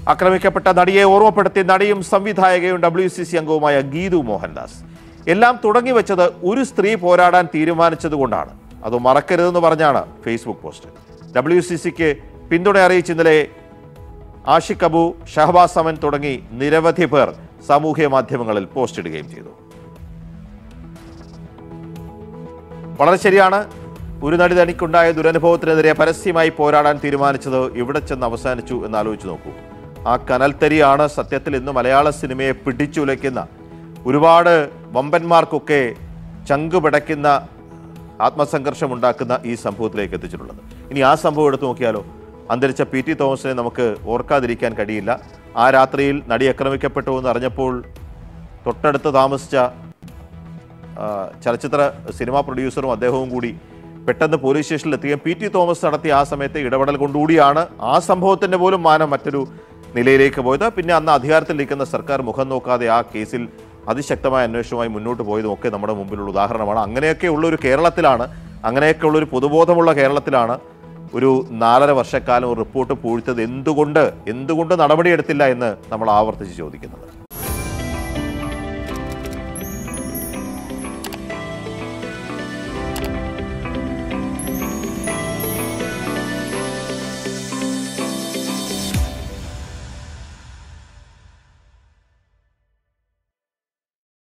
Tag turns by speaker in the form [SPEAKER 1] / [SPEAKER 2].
[SPEAKER 1] ആക്രമിക്കപ്പെട്ട നടിയെ ഓർമ്മപ്പെടുത്തി നടിയും സംവിധായകയും ഡബ്ല്യു സി സി അംഗവുമായ ഗീതു മോഹൻദാസ് എല്ലാം തുടങ്ങി വെച്ചത് ഒരു സ്ത്രീ പോരാടാൻ തീരുമാനിച്ചതുകൊണ്ടാണ് അത് മറക്കരുതെന്ന് പറഞ്ഞാണ് ഫേസ്ബുക്ക് പോസ്റ്റ് ഡബ്ല്യു സി സിക്ക് പിന്തുണ അറിയിച്ച് ഇന്നലെ ആഷിഖ് അബു ഷഹബാസ് സമൻ തുടങ്ങി നിരവധി പേർ സാമൂഹ്യ മാധ്യമങ്ങളിൽ പോസ്റ്റ് ഇടുകയും ചെയ്തു വളരെ ശരിയാണ് ഒരു നടി തനിക്കുണ്ടായ ദുരനുഭവത്തിനെതിരെ പരസ്യമായി പോരാടാൻ തീരുമാനിച്ചത് ഇവിടെ ചെന്ന് അവസാനിച്ചു എന്ന് ആലോചിച്ച് നോക്കൂ ആ കനൽത്തരിയാണ് സത്യത്തിൽ ഇന്ന് മലയാള സിനിമയെ പിടിച്ചുലയ്ക്കുന്ന ഒരുപാട് വമ്പന്മാർക്കൊക്കെ ചങ്ക് പിടയ്ക്കുന്ന ആത്മസംഘർഷം ഉണ്ടാക്കുന്ന ഈ സംഭവത്തിലേക്ക് എത്തിച്ചിട്ടുള്ളത് ഇനി ആ സംഭവം എടുത്തു നോക്കിയാലോ അന്തരിച്ച പി ടി തോമസിനെ നമുക്ക് ഓർക്കാതിരിക്കാൻ കഴിയില്ല ആ രാത്രിയിൽ നടി ആക്രമിക്കപ്പെട്ടു എന്ന് അറിഞ്ഞപ്പോൾ തൊട്ടടുത്ത് താമസിച്ച ആ, ചലച്ചിത്ര സിനിമാ പ്രൊഡ്യൂസറും അദ്ദേഹവും കൂടി പെട്ടെന്ന് പോലീസ് സ്റ്റേഷനിൽ എത്തുകയും പി ടി തോമസ് നടത്തിയ ആ സമയത്തെ ഇടപെടൽ കൊണ്ടുകൂടിയാണ് ആ സംഭവത്തിന്റെ പോലും മാനം മറ്റൊരു നിലയിലേക്ക് പോയത് പിന്നെ അന്ന് അധികാരത്തിലിരിക്കുന്ന സർക്കാർ മുഖം നോക്കാതെ ആ കേസിൽ അതിശക്തമായ അന്വേഷണവുമായി മുന്നോട്ട് പോയതും ഒക്കെ നമ്മുടെ മുമ്പിലുള്ള ഉദാഹരണമാണ് അങ്ങനെയൊക്കെ ഉള്ളൊരു കേരളത്തിലാണ് അങ്ങനെയൊക്കെ ഉള്ളൊരു പൊതുബോധമുള്ള കേരളത്തിലാണ് ഒരു നാലര വർഷക്കാലം ഒരു റിപ്പോർട്ട് പൂഴ്ത്തത് എന്തുകൊണ്ട് എന്തുകൊണ്ട് നടപടിയെടുത്തില്ല എന്ന് നമ്മൾ ആവർത്തിച്ച് ചോദിക്കുന്നത്